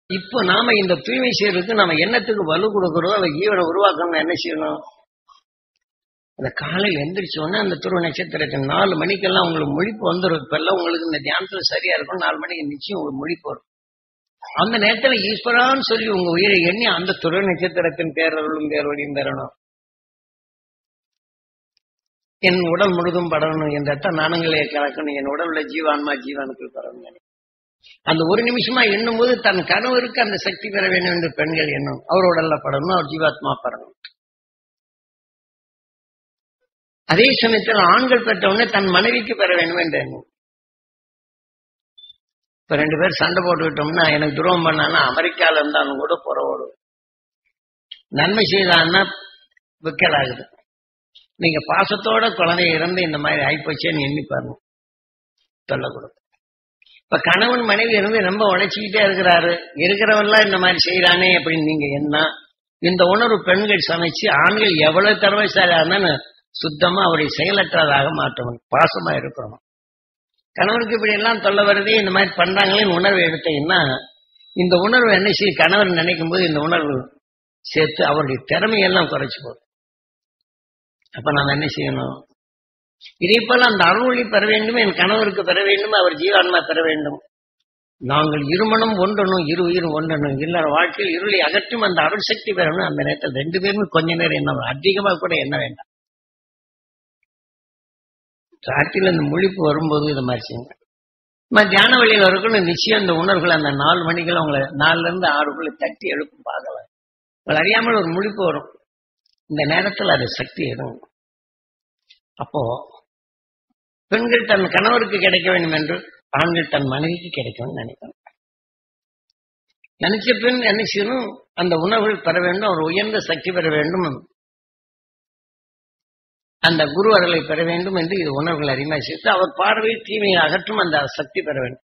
இப்போ நாம இந்த தூய்மை செய்யறதுக்கு நம்ம எண்ணத்துக்கு வலு கொடுக்கறோம் அந்த ஜீவனை உருவாக்கணும் என்ன செய்யணும் அந்த காலையில் எந்திரிச்ச உடனே அந்த துருவ நட்சத்திரத்தின் நாலு மணிக்கெல்லாம் உங்களுக்கு முழிப்பு வந்துடும் இப்பெல்லாம் உங்களுக்கு இந்த தியானத்துல சரியா இருக்கும் நாலு மணிக்கு நிச்சயம் உங்களுக்கு முழிப்பு வரும் அந்த நேரத்துல ஈஸ்வரான்னு சொல்லி உங்க உயிரை எண்ணி அந்த துருவ நட்சத்திரத்தின் பேரருளும் பேரொழியும் பெறணும் என் உடல் முழுதும் படணும் என் ரத்த நாணங்களே கலக்கணும் என் உடல் உள்ள ஜீவான்மா ஜீவானுக்கு படணும் அந்த ஒரு நிமிஷமா எண்ணும் போது தன் கணவருக்கு அந்த சக்தி பெற வேண்டும் என்று பெண்கள் எண்ணும் அவர் உடல்ல படணும் அவர் ஜீவாத்மா படணும் அதே சமயத்தில் ஆண்கள் பெற்ற உடனே தன் மனைவிக்கு பெற வேண்டும் என்று எண்ணும் இப்ப ரெண்டு பேர் சண்டை போட்டுக்கிட்டோம்னா எனக்கு துரோகம் பண்ணான்னா அமெரிக்கால இருந்தாலும் கூட புறவோடும் நன்மை செய்தான்னா விக்கல் ஆகுது நீங்க பாசத்தோட குழந்தை இறந்து இந்த மாதிரி ஆயிப்போச்சேன்னு எண்ணி பாருங்க சொல்லக்கூடாது இப்ப கணவன் மனைவி இருந்து ரொம்ப உழைச்சிக்கிட்டே இருக்கிறாரு இருக்கிறவன்லாம் இந்த மாதிரி செய்யறானே அப்படின்னு நீங்க என்ன இந்த உணர்வு பெண்கள் சமைச்சு ஆண்கள் எவ்வளவு திறமைசாலியா இருந்தாலும் சுத்தமா அவரை செயலற்றதாக மாற்றணும் பாசமா இருக்கணும் கணவனுக்கு இப்படி எல்லாம் தொல்லை வருதே இந்த மாதிரி பண்றாங்களேன்னு உணர்வு எடுத்தீங்கன்னா இந்த உணர்வு என்ன செய்யும் கணவன் நினைக்கும் போது இந்த உணர்வு சேர்த்து அவருடைய திறமையெல்லாம் குறைச்சு போகும் அப்ப நாம் என்ன செய்யணும் இதே போல அந்த அருளொளி பெற வேண்டும் என் கணவருக்கு பெற வேண்டும் அவர் ஜீவான்மா பெற வேண்டும் நாங்கள் இருமனும் ஒன்றணும் இரு உயிரும் ஒன்றணும் இல்ல வாழ்க்கையில் இருளை அகற்றும் அந்த அருள் சக்தி பெறணும் அந்த நேரத்தில் ரெண்டு பேருமே கொஞ்ச நேரம் என்ன அதிகமா கூட என்ன வேண்டாம் ராத்திரில இந்த முழிப்பு வரும்போது இது மாதிரி செய்யுங்க நம்ம தியான வழியில் இருக்கணும் நிச்சயம் இந்த உணர்வுகள் அந்த நாலு மணிக்கெல்லாம் உங்களை நாலுல இருந்து ஆறுக்குள்ள தட்டி எழுப்பும் பார்க்கலாம் உங்களை அறியாமல் ஒரு முழிப்பு வரும் இந்த நேரத்தில் அது சக்தி எதுவும் அப்போ பெண்கள் தன் கணவருக்கு கிடைக்க வேண்டும் என்று ஆண்கள் தன் மனைவிக்கு கிடைக்கும்னு நினைக்கணும் நினைச்ச பெண் என்ன செய்யணும் அந்த உணவுகள் பெற வேண்டும் அவர் உயர்ந்த சக்தி பெற வேண்டும் அந்த குரு அருளை பெற வேண்டும் என்று இது உணர்வுகள் அறிமை செய்து அவர் பார்வை தீமையை அகற்றும் அந்த சக்தி பெற வேண்டும்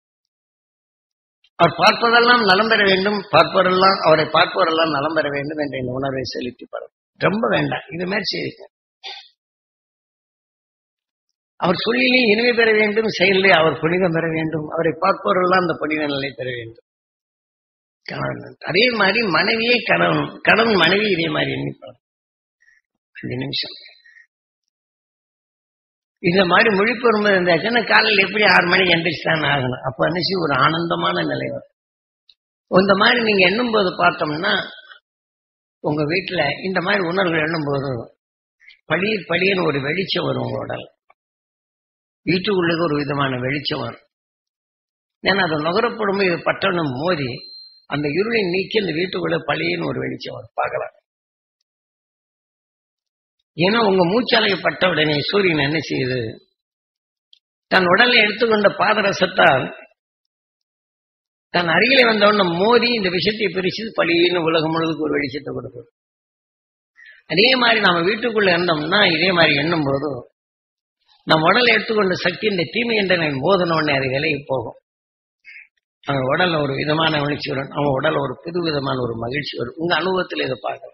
அவர் பார்ப்பதெல்லாம் நலம் பெற வேண்டும் பார்ப்பவரெல்லாம் அவரை பார்ப்பவரெல்லாம் நலம் பெற வேண்டும் என்ற இந்த உணர்வை செலுத்தி பெறும் ரொம்ப வேண்டாம் இது மாதிரி செய்யுங்க அவர் சொல்லிலே இனிமை பெற வேண்டும் செயலிலே அவர் புனிதம் பெற வேண்டும் அவரை பார்ப்பவரெல்லாம் அந்த புனித நிலை பெற வேண்டும் கணவன் அதே மாதிரி மனைவியே கணவன் கணவன் மனைவி இதே மாதிரி எண்ணிப்பாங்க அஞ்சு நிமிஷம் இந்த மாதிரி முழிப்பு வரும்போது இருந்தாச்சுன்னா காலையில் எப்படி ஆறு மணிக்கு எந்திரிச்சுதான் ஆகணும் அப்ப அனுசி ஒரு ஆனந்தமான நிலை வரும் இந்த மாதிரி நீங்க எண்ணும் போது பார்த்தோம்னா உங்க வீட்டுல இந்த மாதிரி உணர்வுகள் எண்ணும் போது பளிர் பளியன்னு ஒரு வெளிச்சம் வரும் உங்க உடல் வீட்டுக்குள்ளுக்கு ஒரு விதமான வெளிச்சம் வரும் ஏன்னா அது நுகரப்படும் இது பட்டணம் மோதி அந்த இருளை நீக்கி அந்த வீட்டுக்குள்ள பளியன்னு ஒரு வெளிச்சம் வரும் பார்க்கலாம் ஏன்னா உங்க மூச்சாலையை பட்ட உடனே சூரியன் என்ன செய்யுது தன் உடலை எடுத்துக்கொண்ட பாதரசத்தால் தன் அருகிலே வந்தவன மோதி இந்த விஷயத்தை பிரிச்சு பழியின்னு உலகம் முழுவதுக்கு ஒரு வெளிச்சத்தை கொடுக்கும் அதே மாதிரி நம்ம வீட்டுக்குள்ள இருந்தோம்னா இதே மாதிரி எண்ணும் போது நம்ம உடலை எடுத்துக்கொண்ட சக்தி இந்த தீமை என்ற மோதன உடனே அது விலகி போகும் அவன் உடல்ல ஒரு விதமான உணர்ச்சி வரும் அவன் உடல்ல ஒரு புது விதமான ஒரு மகிழ்ச்சி வரும் உங்க அனுபவத்தில் இதை பார்க்கலாம்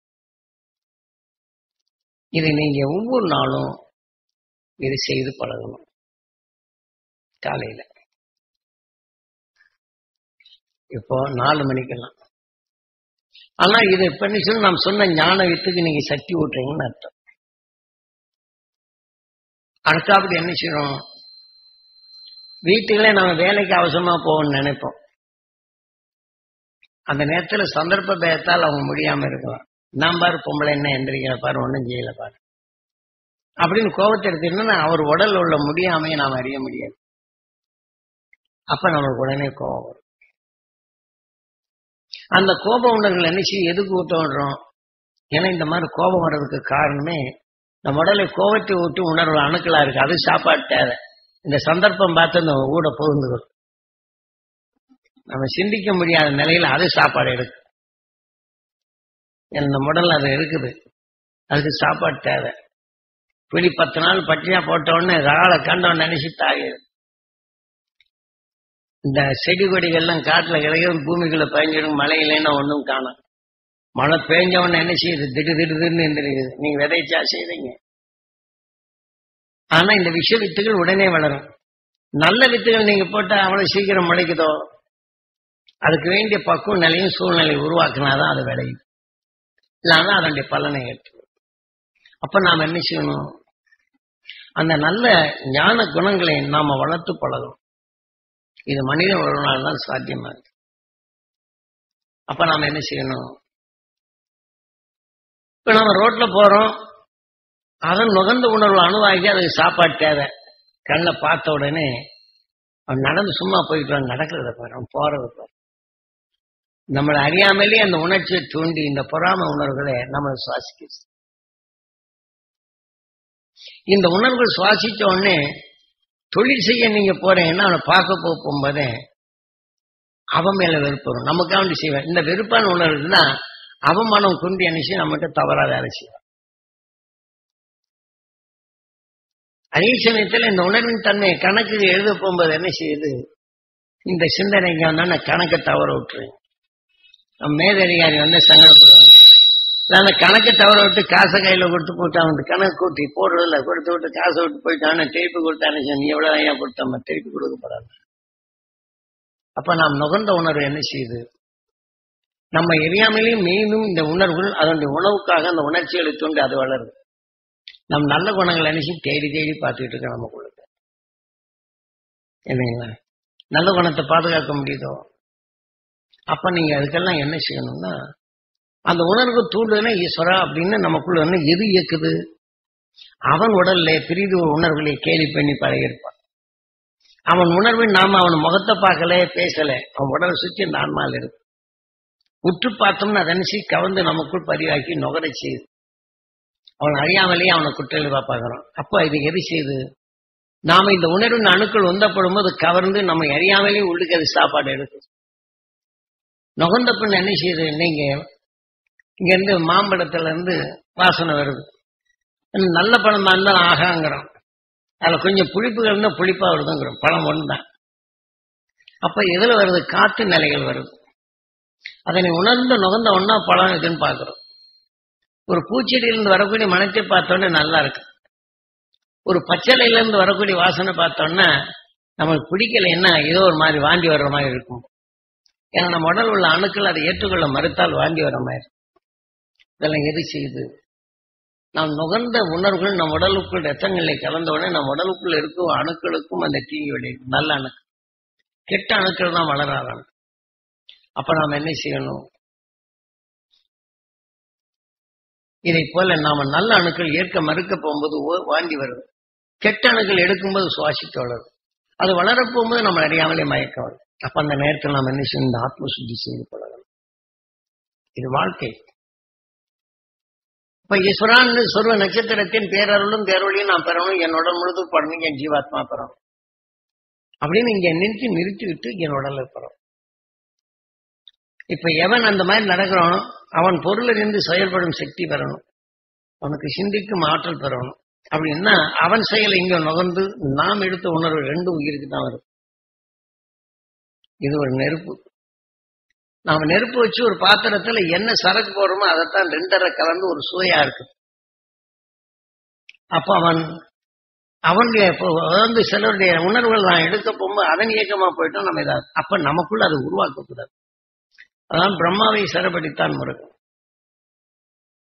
இதை நீங்க ஒவ்வொரு நாளும் இது செய்து பழகணும் காலையில இப்போ நாலு மணிக்கெல்லாம் ஆனா இது பண்ணி சொல்லி நாம் சொன்ன ஞான வித்துக்கு நீங்க சக்தி ஊட்டுறீங்கன்னு அர்த்தம் அடுத்தாப்படி என்ன செய்யணும் வீட்டுகளே நம்ம வேலைக்கு அவசரமா போகணும்னு நினைப்போம் அந்த நேரத்துல சந்தர்ப்ப பயத்தால் அவங்க முடியாம இருக்கலாம் நான் பாரு பொம்பளை என்ன எந்திரிக்கிற பாரு ஒன்றும் செய்யல பாரு அப்படின்னு கோபத்தை எடுத்துன்னா அவர் உடல் உள்ள முடியாமையை நாம் அறிய முடியாது அப்ப நமக்கு உடனே கோபம் வரும் அந்த கோப உணர்வுகள் என்ன செய்யும் எதுக்கு ஊட்ட விடுறோம் ஏன்னா இந்த மாதிரி கோபம் வர்றதுக்கு காரணமே நம்ம உடலை கோபத்தை ஊட்டி உணர்வு அணுக்களா இருக்கு அது சாப்பாடு தேவை இந்த சந்தர்ப்பம் பார்த்து அந்த ஊட புகுந்துடும் நம்ம சிந்திக்க முடியாத நிலையில அது சாப்பாடு எடுக்கும் இந்த உடல் அது இருக்குது அதுக்கு சாப்பாடு தேவை புலி பத்து நாள் பட்டினியா போட்ட உடனே ராளை கண்டவன் நினைச்சு தாயுது இந்த செடி கொடிகள்லாம் காட்டுல கிடைக்கிறது பூமிக்குள்ள பயஞ்சிடும் மழை இல்லைன்னா ஒன்றும் காணும் மழை பெஞ்ச உடனே என்ன செய்யுது திடு திடு திடுன்னு எந்திரிக்குது நீங்க விதைச்சா செய்வீங்க ஆனா இந்த விஷ வித்துகள் உடனே வளரும் நல்ல வித்துகள் நீங்க போட்டா அவ்வளவு சீக்கிரம் முளைக்குதோ அதுக்கு வேண்டிய பக்குவ நிலையும் சூழ்நிலை உருவாக்குனாதான் அது விளையும் இல்லாம அதனுடைய பலனை ஏற்று அப்ப நாம் என்ன செய்யணும் அந்த நல்ல ஞான குணங்களை நாம வளர்த்து பழகணும் இது மனித ஒருவனால் தான் சாத்தியமா இருக்கு அப்ப நாம என்ன செய்யணும் இப்ப நம்ம ரோட்ல போறோம் அதன் நுகர்ந்த உணர்வு அணுவாகி அதுக்கு சாப்பாடு தேவை கண்ணை பார்த்த உடனே அவன் நடந்து சும்மா போயிட்டு நடக்கிறத பாரு அவன் போறத பாரு நம்மளை அறியாமலே அந்த உணர்ச்சியை தூண்டி இந்த பொறாம உணர்வுகளை நம்மளை சுவாசிக்க இந்த உணர்வுகள் சுவாசிச்ச உடனே தொழில் செய்ய நீங்க போறீங்கன்னா அவனை பார்க்க போ- போகும்போதே அவன் மேல வெறுப்பு வரும் நமக்காக வேண்டி செய்வேன் இந்த வெறுப்பான உணர்வுனா அவன் மனம் குண்டி அணிச்சு நம்மகிட்ட தவறா வேலை செய்வான் அதே சமயத்துல இந்த உணர்வின் தன்மையை கணக்கு எழுத போகும்போது என்ன செய்யுது இந்த சிந்தனைக்கு வந்தா கணக்கை தவற விட்டுரு நம்ம மேலதிகாரி வந்து சங்கடப்படுவாங்க இல்ல அந்த கணக்கை தவற விட்டு காசை கையில கொடுத்து போட்டு அவன் கணக்கு கூட்டி போடுறதில்ல கொடுத்து விட்டு காசை விட்டு போயிட்டான் திருப்பி கொடுத்தானே நீ எவ்வளவு ஐயா கொடுத்தம்மா திருப்பி கொடுக்க போறாங்க அப்ப நாம் நுகர்ந்த உணர்வு என்ன செய்யுது நம்ம எரியாமலேயும் மீண்டும் இந்த உணர்வுகள் அதனுடைய உணவுக்காக அந்த உணர்ச்சிகளை தூண்டி அது வளருது நம் நல்ல குணங்களை நினைச்சு தேடி தேடி பார்த்துக்கிட்டு இருக்கோம் நமக்குள்ள இல்லைங்களா நல்ல குணத்தை பாதுகாக்க முடியுதோ அப்ப நீங்க அதுக்கெல்லாம் என்ன செய்யணும்னா அந்த உணர்வு தூண்டுனா ஈஸ்வரா அப்படின்னு நமக்குள்ள வந்து எது இயக்குது அவன் உடல்ல பிரிது உணர்வுகளை கேலி பண்ணி பழகிருப்பான் அவன் உணர்வு நாம அவன் முகத்தை பார்க்கல பேசல அவன் உடலை சுற்றி இந்த ஆன்மால் இருக்கு உற்று பார்த்தோம்னா அதை நினைச்சு கவர்ந்து நமக்குள் பதிவாக்கி நுகர செய்யுது அவன் அறியாமலேயே அவனை குற்றலிவா பார்க்கறான் அப்ப இது எது செய்யுது நாம இந்த உணர்வின் அணுக்கள் உந்தப்படும் போது கவர்ந்து நம்ம அறியாமலேயே உள்ளுக்கு அது சாப்பாடு எடுக்குது நுகர்ந்த பின் என்ன செய்யுது நீங்க இங்க இருந்து மாம்பழத்துல இருந்து வாசனை வருது இன்னும் நல்ல பழமா இருந்தாலும் ஆகாங்கிறோம் அதுல கொஞ்சம் புளிப்புகள் இருந்தா புளிப்பா வருதுங்கிறோம் பழம் ஒன்று தான் அப்ப எதுல வருது காத்து நிலைகள் வருது அதனை உணர்ந்து நுகர்ந்த ஒன்னா பழம் இதுன்னு பாக்குறோம் ஒரு பூச்செடியிலிருந்து வரக்கூடிய மனத்தை பார்த்தோன்னே நல்லா இருக்கு ஒரு பச்சளையில இருந்து வரக்கூடிய வாசனை பார்த்தோன்னா நம்மளுக்கு பிடிக்கலைன்னா ஏதோ ஒரு மாதிரி வாந்தி வர்ற மாதிரி இருக்கும் ஏன்னா நம்ம உடல் உள்ள அணுக்கள் அதை ஏற்றுக்கொள்ள மறுத்தால் வாந்தி வர மாதிரி இதெல்லாம் எது செய்யுது நாம் நுகர்ந்த உணர்வுகள் நம் உடலுக்குள் ரத்தங்களில் கலந்த உடனே நம் உடலுக்குள் இருக்கும் அணுக்களுக்கும் அந்த தீங்கி விளையும் நல்ல அணுக்கள் கெட்ட அணுக்கள் தான் வளர ஆரம்பிக்கும் அப்ப நாம் என்ன செய்யணும் இதை போல நாம நல்ல அணுக்கள் ஏற்க மறுக்க போகும்போது ஓ- வாந்தி வருது கெட்ட அணுக்கள் எடுக்கும்போது சுவாசித்து வளரும் அது வளரப் போகும்போது நம்ம அறியாமலே மயக்கம் வரும் அப்ப அந்த நேரத்தில் நாம் என்ன செய்யணும் இந்த ஆத்ம சுத்தி செய்து கொள்ளணும் இது வாழ்க்கை இப்ப ஈஸ்வரான் சொர்வ நட்சத்திரத்தின் பேரருளும் பேரொழியும் நான் பெறணும் என் உடல் முழுது படணும் என் ஜீவாத்மா பெறணும் அப்படின்னு இங்க நிறுத்தி நிறுத்தி விட்டு என் உடல்ல பெறணும் இப்ப எவன் அந்த மாதிரி நடக்கிறானோ அவன் பொருளிலிருந்து செயல்படும் சக்தி பெறணும் அவனுக்கு சிந்திக்கும் ஆற்றல் பெறணும் அப்படின்னா அவன் செயல் இங்க நுகர்ந்து நாம் எடுத்த உணர்வு ரெண்டு உயிருக்கு தான் வரும் இது ஒரு நெருப்பு நாம நெருப்பு வச்சு ஒரு பாத்திரத்துல என்ன சரக்கு போடுறோமோ அதைத்தான் ரெண்டரை கலந்து ஒரு சுவையா இருக்கு அப்ப அவன் அவனுடைய இப்போ வந்து சிலருடைய உணர்வுகள் நான் எடுக்க போகும்போது அதன் இயக்கமா போயிட்டோம் நம்ம இதாக அப்ப நமக்குள்ள அதை உருவாக்கக்கூடாது அதான் பிரம்மாவை சிறப்படித்தான் முருகன்